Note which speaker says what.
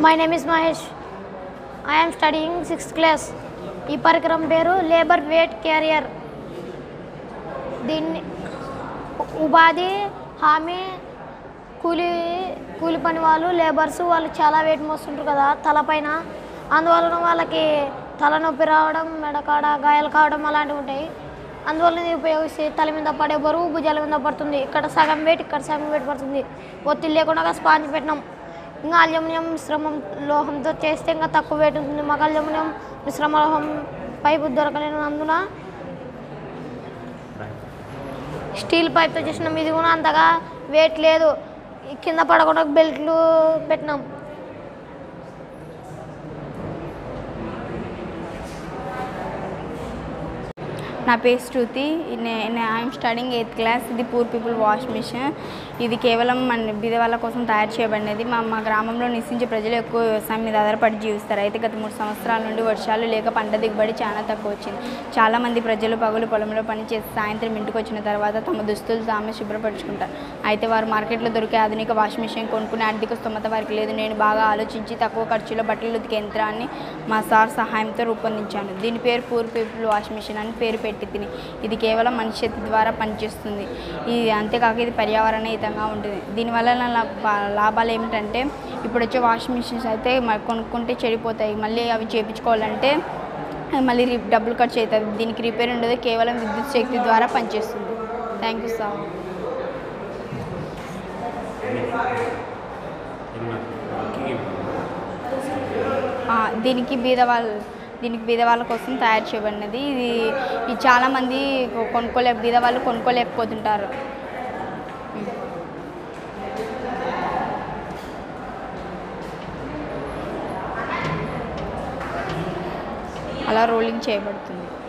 Speaker 1: my name is Mahesh I'm studying sixth class ఈ పరికరం పేరు లేబర్ వెయిట్ క్యారియర్ దీన్ని ఉ- ఉపాధి హామీ కూలి కూలి పని వాళ్ళు లేబర్స్ వాళ్ళు చాలా వెయిట్ మోస్తుంటారు కదా తలపైన అందువలన వాళ్ళకి తలనొప్పి రావడం మెడకాడ గాయాలు కావడం అలాంటివి ఉంటాయి అందువలన ఇది ఉపయోగిస్తే తల మీద పడే బరువు భుజాల మీద పడుతుంది ఇక్కడ సగం వెయిట్ ఇక్కడ సగం వెయిట్ పడుతుంది ఒత్తిడి లేకుండా స్పాంజ్ పెట్టినాం ఇంకా అల్యూమినియం మిశ్రమం లోహంతో చేస్తే ఇంకా తక్కువ వెయిట్ ఉంటుంది మాకు అల్యూమినియం మిశ్రమ లోహం పైపు దొరకలేనందున స్టీల్ పైప్తో చేసినాం ఇది కూడా అంతగా వెయిట్ లేదు ఈ కింద పడకుండా బెల్ట్లు పెట్టినాం
Speaker 2: నా పేరు Shruti I'm studying eighth class ఇది పూర్ పీపుల్ వాష్ మిషన్ ఇది కేవలం మన బీద వాళ్ళ కోసం తయారు చేయబడినది మా మా గ్రామంలో నివసించే ప్రజలు ఎక్కువ వ్యవసాయం మీద ఆధారపడి జీవిస్తారు అయితే గత మూడు సంవత్సరాల నుండి వర్షాలు లేక పంట దిగుబడి చాలా తక్కువ వచ్చింది చాలామంది ప్రజలు పగులు పొలంలో పని చేసి సాయంత్రం ఇంటికి వచ్చిన తర్వాత తమ దుస్తులు తామే శుభ్రపరచుకుంటారు అయితే వారు మార్కెట్లో దొరికే ఆధునిక వాష్ మిషన్ కొనుక్కునే ఆర్థిక స్తోమత వారికి లేదు నేను బాగా ఆలోచించి తక్కువ ఖర్చులో బట్టలు ఉతికే యంత్రాన్ని మా సార్ సహాయంతో రూపొందించాను దీని పేరు పూర్ పీపుల్ వాష్ మిషన్ అని పేరు పెట్టి తిని ఇది కేవలం మనిషి చేతి ద్వారా పనిచేస్తుంది ఇది అంతేకాక ఇది పర్యావరణ హితంగా ఉంటుంది దీనివల్ల నా లాభ- లాభాలు ఏమిటంటే ఇప్పుడు వచ్చే వాషింగ్ మిషన్స్ అయితే మ- కొనుక్కుంటే చెడిపోతాయి మళ్ళీ అవి చేయించుకోవాలంటే మళ్ళీ రి- డబ్బులు ఖర్చు అవుతుంది దీనికి రిపేర్ ఉండదు కేవలం విద్యుత్ శక్తి ద్వారా పనిచేస్తుంది థ్యాంక్ యూ సార్ ఆ, దీనికి బీద వాళ్ళ దీనికి బీద వాళ్ళ కోసం తయారు చేయబడినది ఇది ఇది చాలామంది కొ- కొనుక్కోలే బీద వాళ్ళు కొనుక్కోలేకపోతుంటారు అలా రోలింగ్ చేయబడుతుంది